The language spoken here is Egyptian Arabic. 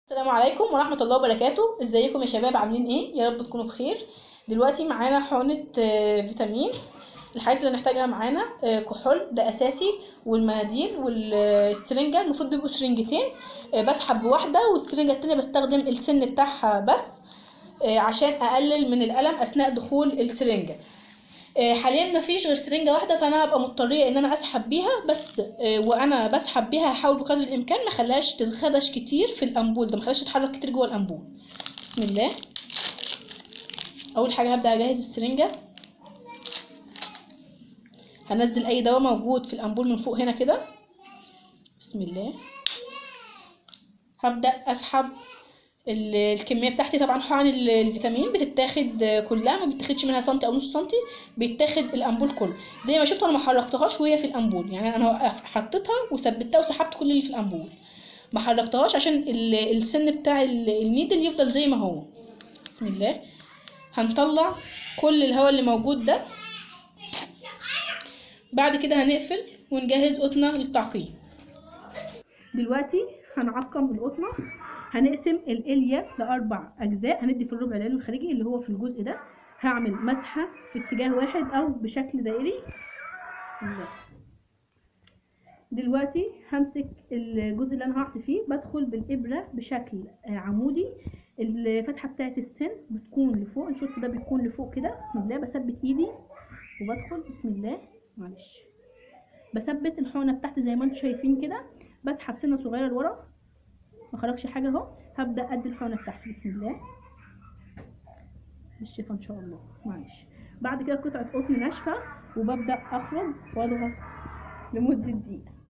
السلام عليكم ورحمة الله وبركاته ازيكم يا شباب عاملين ايه يا رب تكونوا بخير دلوقتي معانا حقنة آه، فيتامين الحاجات اللي هنحتاجها معانا آه، كحول ده اساسي والمناديل والسرنجة المفروض بيبقوا سرنجتين آه، بسحب بواحدة والسرنجة التانية بستخدم السن بتاعها بس آه، عشان اقلل من الالم اثناء دخول السرنجة آه، حاليا مفيش غير سرنجة واحدة فانا هبقى مضطرية ان انا اسحب بيها بس آه، وانا بسحب بيها هحاول بقدر الامكان ما خلاش تتخدش كتير في الانبول ده ما خلاش تتحرك كتير جوه الانبول بسم الله اول حاجة هبدأ اجهز السرنجة هنزل اي دواء موجود في الانبول من فوق هنا كده بسم الله هبدأ اسحب ال- الكميه بتاعتي طبعا حقن ال- الفيتامين بتتاخد كلها ما بتاخدش منها سنتي او نص سنتي بيتاخد الامبول كله زي ما شفت انا ما حركتهاش وهي في الامبول يعني انا حطيتها وثبتها وسحبت كل اللي في الامبول ما حركتهاش عشان ال- السن بتاع ال- النيدل يفضل زي ما هو بسم الله هنطلع كل الهواء اللي موجود ده بعد كده هنقفل ونجهز قطنة للتعقيم دلوقتي هنعقم القطنة هنقسم الإليا لأربع أجزاء هندي في الربع العلوي الخارجي اللي هو في الجزء ده هعمل مسحة في اتجاه واحد أو بشكل دائري بسم الله. دلوقتي همسك الجزء اللي أنا هعطي فيه بدخل بالإبرة بشكل آه، عمودي الفتحة بتاعت السن بتكون لفوق الشوط ده بيكون لفوق كده بسم الله بثبت إيدي وبدخل بسم الله معلش بثبت الحقنة بتاعتي زي ما انتم شايفين كده بسحب سنة صغيرة لورا ما خرجش حاجه اهو هبدا ادي الحقنه بتاعتي بسم الله بالشفا ان شاء الله معلش بعد كده قطعه قطن ناشفه وببدا اخرج واضغط لمده دقيقه